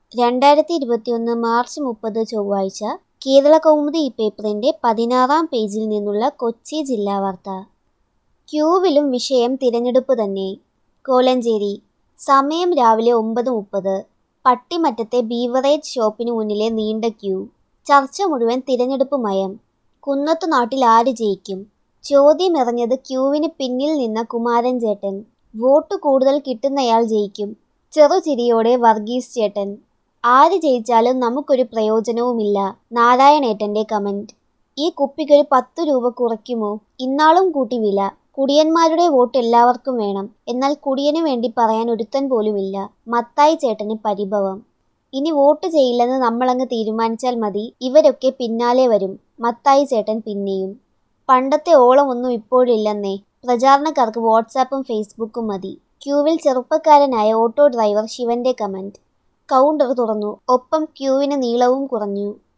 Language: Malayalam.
രണ്ടായിരത്തി ഇരുപത്തിയൊന്ന് മാർച്ച് മുപ്പത് ചൊവ്വാഴ്ച കേരളകൗമുദി ഈ പേപ്പറിന്റെ പതിനാറാം പേജിൽ നിന്നുള്ള കൊച്ചി ജില്ലാ വാർത്ത ക്യൂവിലും വിഷയം തിരഞ്ഞെടുപ്പ് തന്നെ കോലഞ്ചേരി സമയം രാവിലെ ഒമ്പത് മുപ്പത് പട്ടിമറ്റത്തെ ബീവറേജ് ഷോപ്പിന് മുന്നിലെ നീണ്ട ക്യൂ ചർച്ച മുഴുവൻ തിരഞ്ഞെടുപ്പ് മയം കുന്നത്തു നാട്ടിൽ ആര് ജയിക്കും ചോദ്യം എറിഞ്ഞത് ക്യൂവിന് പിന്നിൽ നിന്ന കുമാരൻ ചേട്ടൻ വോട്ട് കൂടുതൽ കിട്ടുന്നയാൾ ജയിക്കും ചെറുചിരിയോടെ വർഗീസ് ചേട്ടൻ ആര് ജയിച്ചാലും നമുക്കൊരു പ്രയോജനവുമില്ല നാരായണേട്ടന്റെ കമന്റ് ഈ കുപ്പിക്കൊരു പത്തു രൂപ കുറയ്ക്കുമോ ഇന്നാളും കൂട്ടി വില കുടിയന്മാരുടെ വോട്ട് എല്ലാവർക്കും വേണം എന്നാൽ കുടിയന് വേണ്ടി പറയാൻ ഒരുത്തൻ പോലുമില്ല മത്തായി ചേട്ടന് പരിഭവം ഇനി വോട്ട് ചെയ്യില്ലെന്ന് നമ്മളങ്ങ് തീരുമാനിച്ചാൽ മതി ഇവരൊക്കെ പിന്നാലെ വരും മത്തായി ചേട്ടൻ പിന്നെയും പണ്ടത്തെ ഓളമൊന്നും ഇപ്പോഴില്ലെന്നേ പ്രചാരണക്കാർക്ക് വാട്സാപ്പും ഫേസ്ബുക്കും മതി ക്യൂവിൽ ചെറുപ്പക്കാരനായ ഓട്ടോ ഡ്രൈവർ ശിവന്റെ കമന്റ് കൗണ്ടർ തുറന്നു ഒപ്പം ക്യൂവിന് നീളവും കുറഞ്ഞു